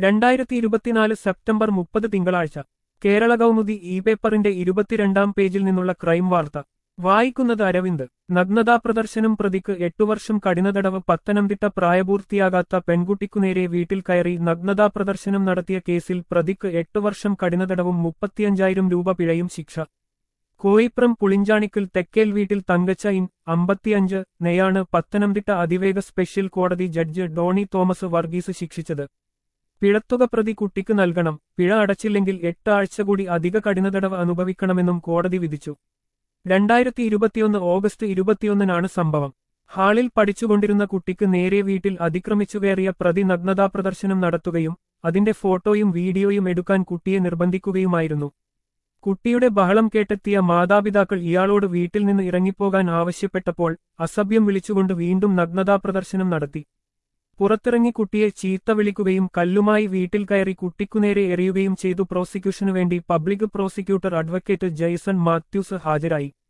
രണ്ടായിരത്തി ഇരുപത്തിനാല് സെപ്റ്റംബർ മുപ്പത് തിങ്കളാഴ്ച കേരള കൗമുദി ഇ പേപ്പറിന്റെ ഇരുപത്തിരണ്ടാം പേജിൽ നിന്നുള്ള ക്രൈം വാർത്ത വായിക്കുന്നത് അരവിന്ദ് നഗ്നതാ പ്രദർശനം പ്രതിക്ക് എട്ടു വർഷം കഠിനതടവ് പത്തനംതിട്ട പ്രായപൂർത്തിയാകാത്ത പെൺകുട്ടിക്കുനേരെ വീട്ടിൽ കയറി നഗ്നതാ പ്രദർശനം നടത്തിയ കേസിൽ പ്രതിക്ക് എട്ടു വർഷം കഠിനതടവും മുപ്പത്തിയഞ്ചായിരം രൂപ പിഴയും ശിക്ഷ കോയിപ്രം പുളിഞ്ചാണിക്കൽ തെക്കേൽ വീട്ടിൽ തങ്കച്ച ഇൻ അമ്പത്തിയഞ്ച് നെയാണ് പത്തനംതിട്ട അതിവേഗ സ്പെഷ്യൽ കോടതി ജഡ്ജ് ഡോണി തോമസ് വർഗീസ് ശിക്ഷിച്ചത് പിഴത്തുക പ്രതി കുട്ടിക്ക് നൽകണം പിഴ അടച്ചില്ലെങ്കിൽ എട്ട് ആഴ്ച കൂടി അധിക കഠിനതടവ് അനുഭവിക്കണമെന്നും കോടതി വിധിച്ചു രണ്ടായിരത്തി ഇരുപത്തിയൊന്ന് ഓഗസ്റ്റ് ഇരുപത്തിയൊന്നിനാണ് സംഭവം ഹാളിൽ പഠിച്ചുകൊണ്ടിരുന്ന കുട്ടിക്ക് നേരെ വീട്ടിൽ അതിക്രമിച്ചു കയറിയ പ്രതി നഗ്നതാ പ്രദർശനം നടത്തുകയും അതിന്റെ ഫോട്ടോയും വീഡിയോയും എടുക്കാൻ കുട്ടിയെ നിർബന്ധിക്കുകയുമായിരുന്നു കുട്ടിയുടെ ബഹളം കേട്ടെത്തിയ മാതാപിതാക്കൾ ഇയാളോട് വീട്ടിൽ നിന്ന് ഇറങ്ങിപ്പോകാൻ ആവശ്യപ്പെട്ടപ്പോൾ അസഭ്യം വിളിച്ചുകൊണ്ട് വീണ്ടും നഗ്നതാ പ്രദർശനം നടത്തി പുറത്തിറങ്ങി കുട്ടിയെ ചീത്ത വിളിക്കുകയും കല്ലുമായി വീട്ടിൽ കയറി കുട്ടിക്കുനേരെ എറിയുകയും ചെയ്തു പ്രോസിക്യൂഷനു വേണ്ടി public prosecutor advocate Jaison Mathews ഹാജരായി